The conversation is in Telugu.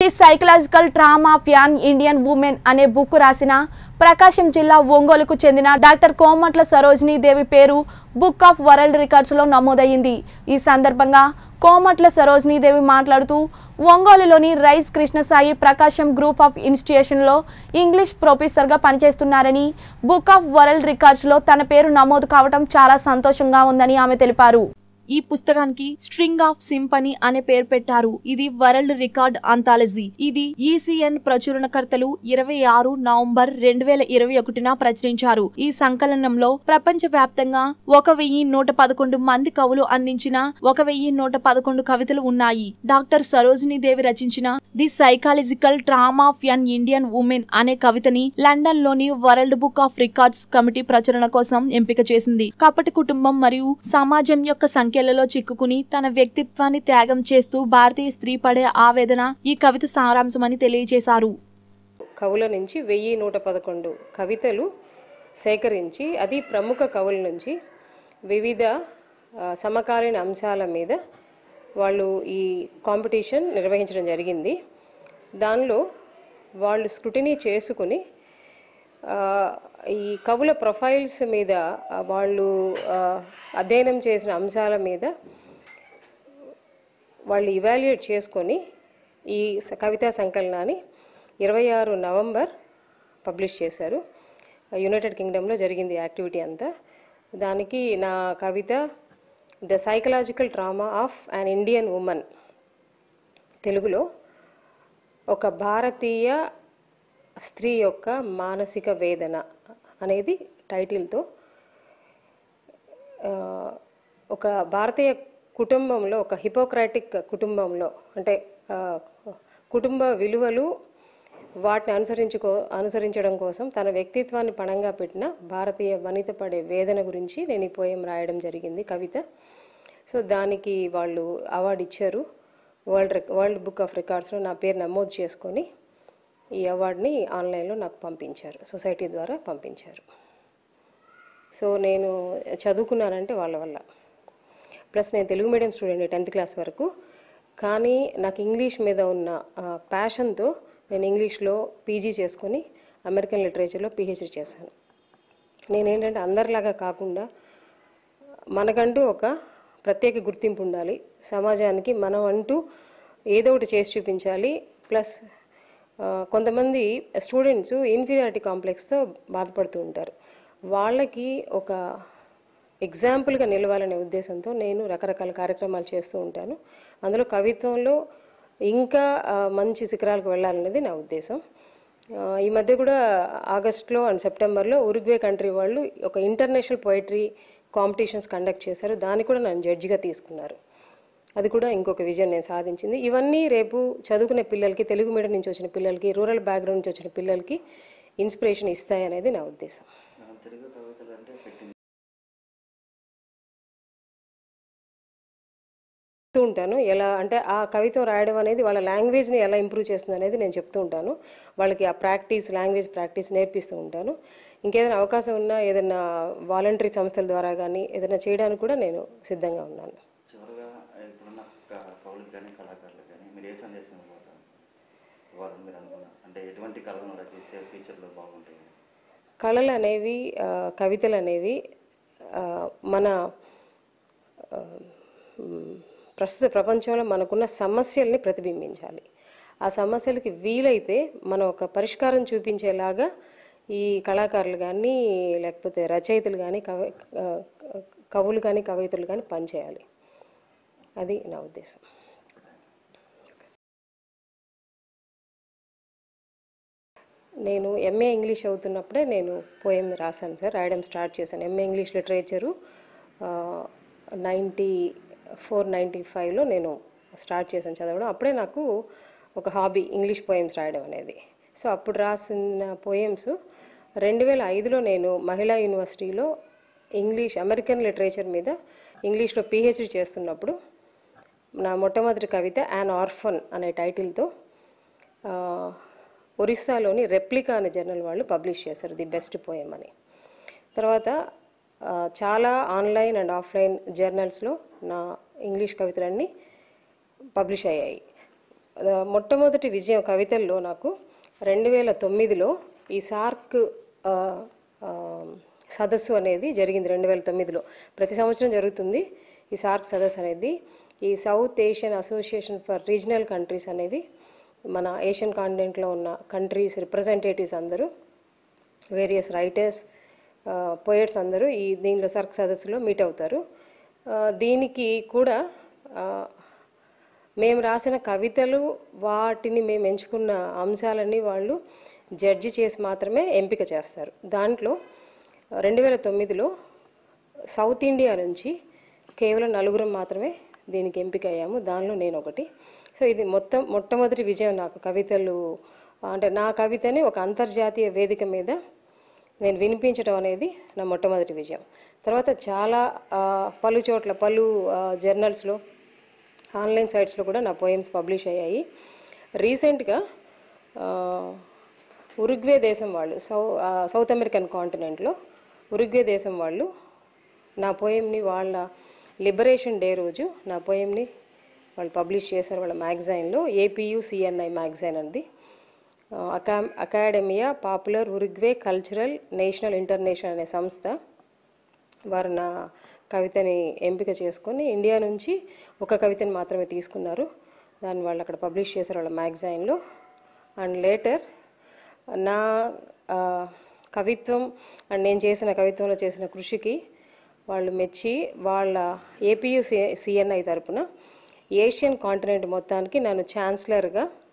the psychological trauma of an Indian women అనే బుక్ రాసిన ప్రకాశం జిల్లా ఒంగోలుకు చెందిన డాక్టర్ కోమట్ల సరోజినీ దేవి పేరు బుక్ ఆఫ్ వరల్డ్ రికార్డ్స్లో నమోదయ్యింది ఈ సందర్భంగా కోమట్ల సరోజినీ దేవి మాట్లాడుతూ ఒంగోలులోని Rise Krishnasai Prakasam group of ఇన్స్టిట్యూషన్లో ఇంగ్లీష్ ప్రొఫెసర్గా పనిచేస్తున్నారని బుక్ ఆఫ్ వరల్డ్ రికార్డ్స్లో తన పేరు నమోదు కావడం చాలా సంతోషంగా ఉందని ఆమె తెలిపారు ఈ పుస్తకానికి స్ట్రింగ్ ఆఫ్ సింపనీ అనే పేరు పెట్టారు ఇది వరల్డ్ రికార్డ్ అంతాలజీ ఇది ఈసీఎన్ ప్రచురణకర్తలు ఇరవై ఆరు నవంబర్ రెండు వేల ఇరవై ఒకటిన ప్రచురించారు ఈ సంకలనంలో ప్రపంచ వ్యాప్తంగా ఒక వెయ్యి నూట పదకొండు మంది కవులు అందించిన ఒక వెయ్యి నూట పదకొండు కవితలు ఉన్నాయి డాక్టర్ సరోజినీ దేవి రచించిన the psychological trauma of an Indian women అనే కవితని లండన్ లోని world book of records committee ప్రచురణ కోసం ఎంపిక చేసింది కపటి కుటుంబం మరియు సమాజం యొక్క సంఖ్యలలో చిక్కుకుని తన వ్యక్తిత్వాన్ని త్యాగం చేస్తూ భారతీయ స్త్రీ పడే ఆవేదన ఈ కవిత సారాంశమని తెలియజేశారు కవుల నుంచి వెయ్యి నూట పదకొండు కవితలు సేకరించి అది ప్రముఖ కవుల నుంచి వివిధ ఆ, సమకాలీన అంశాల మీద వాళ్ళు ఈ కాంపిటీషన్ నిర్వహించడం జరిగింది దానిలో వాళ్ళు స్క్రూటినీ చేసుకుని ఆ, ఈ కవుల ప్రొఫైల్స్ మీద ఆ, వాళ్ళు ఆ, అధ్యయనం చేసిన అంశాల మీద వాళ్ళు ఇవాల్యుయేట్ చేసుకొని ఈ స- కవితా సంకలనాన్ని ఇరవై ఆరు నవంబర్ పబ్లిష్ చేశారు యునైటెడ్ కింగ్డమ్లో జరిగింది ఈ యాక్టివిటీ అంతా దానికి నా కవిత the psychological trauma of an Indian women తెలుగులో ఒక భారతీయ స్త్రీ యొక్క మానసిక వేదన అనేది టైటిల్తో ఆ, ఒక భారతీయ కుటుంబంలో ఒక హిపోక్రాటిక్ కుటుంబంలో అంటే ఆ, కుటుంబ విలువలు వాటిని అనుసరించుకో అనుసరించడం కోసం తన వ్యక్తిత్వాన్ని పణంగా పెట్టిన భారతీయ వనిత పడే వేదన గురించి నేను ఈ పోయం రాయడం జరిగింది కవిత సో దానికి వాళ్ళు అవార్డు ఇచ్చారు వరల్డ్ రిక్- వరల్డ్ బుక్ ఆఫ్ రికార్డ్స్లో నా పేరు నమోదు చేసుకొని ఈ అవార్డుని ఆన్లైన్లో నాకు పంపించారు సొసైటీ ద్వారా పంపించారు సో నేను చదువుకున్నానంటే వాళ్ళ వల్ల ప్లస్ నేను Telugu medium student tenth class వరకు కానీ నాకు ఇంగ్లీష్ మీద ఉన్న ప్యాషన్తో నేను ఇంగ్లీష్లో పీజీ చేసుకొని అమెరికన్ లిటరేచర్లో పిహెచ్డి చేశాను నేనేంటంటే అందరిలాగా కాకుండా మనకంటూ ఒక ప్రత్యేక గుర్తింపు ఉండాలి సమాజానికి మనం అంటూ ఏదో ఒకటి చేసి చూపించాలి ప్లస్ ఆ, కొంతమంది స్టూడెంట్స్ ఇన్ఫీరియారిటీ కాంప్లెక్స్తో బాధపడుతూ ఉంటారు వాళ్ళకి ఒక ఎగ్జాంపుల్గా నిలవాలనే ఉద్దేశంతో నేను రకరకాల కార్యక్రమాలు చేస్తూ ఉంటాను అందులో కవిత్వంలో ఇంకా ఆ, మంచి శిఖరాలకు వెళ్ళాలనేది నా ఉద్దేశం ఆ, ఈ మధ్య కూడా ఆగస్ట్లో అండ్ సెప్టెంబర్లో ఉరుగ్వే కంట్రీ వాళ్ళు ఒక ఇంటర్నేషనల్ పోయిటరీ కాంపిటీషన్స్ కండక్ట్ చేశారు దాన్ని కూడా నన్ను జడ్జిగా తీసుకున్నారు అది కూడా ఇంకొక విజయం నేను సాధించింది ఇవన్నీ రేపు చదువుకునే పిల్లలకి తెలుగు మీడియం నుంచి వచ్చిన పిల్లలకి రూరల్ బ్యాక్గ్రౌండ్ నుంచి వచ్చిన పిల్లలకి ఇన్స్పిరేషన్ ఇస్తాయి అనేది నా ఉద్దేశం మనం తెలుగు కవితలు అంటే పెట్టింది చెప్తూ ఉంటాను ఎలా అంటే ఆ కవిత్వం రాయడం అనేది వాళ్ళ లాంగ్వేజ్ని ఎలా ఇంప్రూవ్ చేస్తుంది అనేది నేను చెప్తూ ఉంటాను వాళ్ళకి ఆ ప్రాక్టీస్ లాంగ్వేజ్ ప్రాక్టీస్ నేర్పిస్తూ ఉంటాను ఇంకేదైనా అవకాశం ఉన్నా ఏదైనా వాలంటరీ సంస్థల ద్వారా కానీ ఏదైనా చేయడానికి కూడా నేను సిద్ధంగా ఉన్నాను చివరిగా ఇప్పుడున్న క- కవులకు కానీ కళాకారులకు కానీ మీరు ఏ సందేశం ఇవ్వబోతారు ఇవ్వాలని మీరు అనుకున్నారు అంటే ఎటువంటి కళలను రచిస్తే ఫ్యూచర్లో బాగుంటాయి కళలు అనేవి ఆ, కవితలు అనేవి ఆ, మన ఆ, మ్, ప్రస్తుత ప్రపంచంలో మనకున్న సమస్యల్ని ప్రతిబింబించాలి ఆ సమస్యలకి వీలైతే మనం ఒక పరిష్కారం చూపించేలాగా ఈ కళాకారులు కానీ లేకపోతే రచయితలు కానీ కవి ఆ, కవులు కానీ కవయితలు కానీ పనిచేయాలి అది నా ఉద్దేశం నేను ఎంఏ ఇంగ్లీష్ అవుతున్నప్పుడే నేను పోయం రాశాను సార్ రాయడం స్టార్ట్ చేశాను MA English literature ninety four ninety ఫైవ్లో నేను స్టార్ట్ చేశాను చదవడం అప్పుడే నాకు ఒక హాబీ ఇంగ్లీష్ పోయమ్స్ రాయడం అనేది సో అప్పుడు రాసిన పోయమ్స్ రెండు వేల ఐదులో నేను మహిళా యూనివర్సిటీలో ఇంగ్లీష్ అమెరికన్ లిటరేచర్ మీద ఇంగ్లీష్లో పిహెచ్డి చేస్తున్నప్పుడు నా మొట్టమొదటి కవిత యాన్ ఆర్ఫన్ అనే టైటిల్తో ఆ, ఒరిస్సాలోని రెప్లికా అనే జర్నల్ వాళ్ళు పబ్లిష్ చేశారు ది బెస్ట్ పోయం అని తర్వాత ఆ, చాలా ఆన్లైన్ అండ్ ఆఫ్లైన్ జర్నల్స్లో నా ఇంగ్లీష్ కవితలన్నీ పబ్లిష్ అయ్యాయి ఆ, మొట్టమొదటి విజయం కవితల్లో నాకు రెండు వేల తొమ్మిదిలో ఈ సార్క్ ఆ, ఆ, సదస్సు అనేది జరిగింది రెండు వేల తొమ్మిదిలో ప్రతి సంవత్సరం జరుగుతుంది ఈ సార్క్ సదస్సు అనేది ఈ south Asian association for regional countries అనేవి మన ఏషియన్ కాంటినెంట్లో ఉన్న కంట్రీస్ రిప్రజెంటేటివ్స్ అందరూ వేరియస్ రైటర్స్ పోయట్స్ అందరూ ఈ దీనిలో సర్క్ సదస్సులో మీట్ అవుతారు ఆ, దీనికి కూడా ఆ, మేము రాసిన కవితలు వాటిని మేము ఎంచుకున్న అంశాలన్నీ వాళ్ళు జడ్జి చేసి మాత్రమే ఎంపిక చేస్తారు దాంట్లో రెండు వేల తొమ్మిదిలో సౌత్ ఇండియా నుంచి కేవలం నలుగురం మాత్రమే దీనికి ఎంపిక అయ్యాము దానిలో నేను ఒకటి సో ఇది మొత్తం మొట్టమొదటి విజయం నాకు కవితలు అంటే నా కవితని ఒక అంతర్జాతీయ వేదిక మీద నేను వినిపించడం అనేది నా మొట్టమొదటి విజయం తర్వాత చాలా ఆ, పలు చోట్ల పలు ఆ, జర్నల్స్లో ఆన్లైన్ సైట్స్లో కూడా నా పోయమ్స్ పబ్లిష్ అయ్యాయి రీసెంట్గా ఆ, ఉరుగ్వే దేశం వాళ్ళు సౌ ఆ, సౌత్ అమెరికన్ కాంటినెంట్లో ఉరుగ్వే దేశం వాళ్ళు నా పోయంని వాళ్ళ లిబరేషన్ డే రోజు నా పోయంని వాళ్ళు పబ్లిష్ చేశారు వాళ్ళ మ్యాగజైన్లో ఏపీయు సిఎన్ఐ మ్యాగజైన్ అంది ఆ, అకా academia popular Uruguay cultural national international అనే సంస్థ వారు నా కవితని ఎంపిక చేసుకొని ఇండియా నుంచి ఒక కవితని మాత్రమే తీసుకున్నారు దాన్ని వాళ్ళు అక్కడ పబ్లిష్ చేశారు వాళ్ళ మ్యాగజైన్లో అండ్ లేటర్ నా ఆ, కవిత్వం అండ్ నేను చేసిన కవిత్వంలో చేసిన కృషికి వాళ్ళు మెచ్చి వాళ్ళ ఏపీయు సి సిఎన్ఐ తరపున ఏషియన్ కాంటినెంట్ మొత్తానికి నన్ను ఛాన్సలర్గా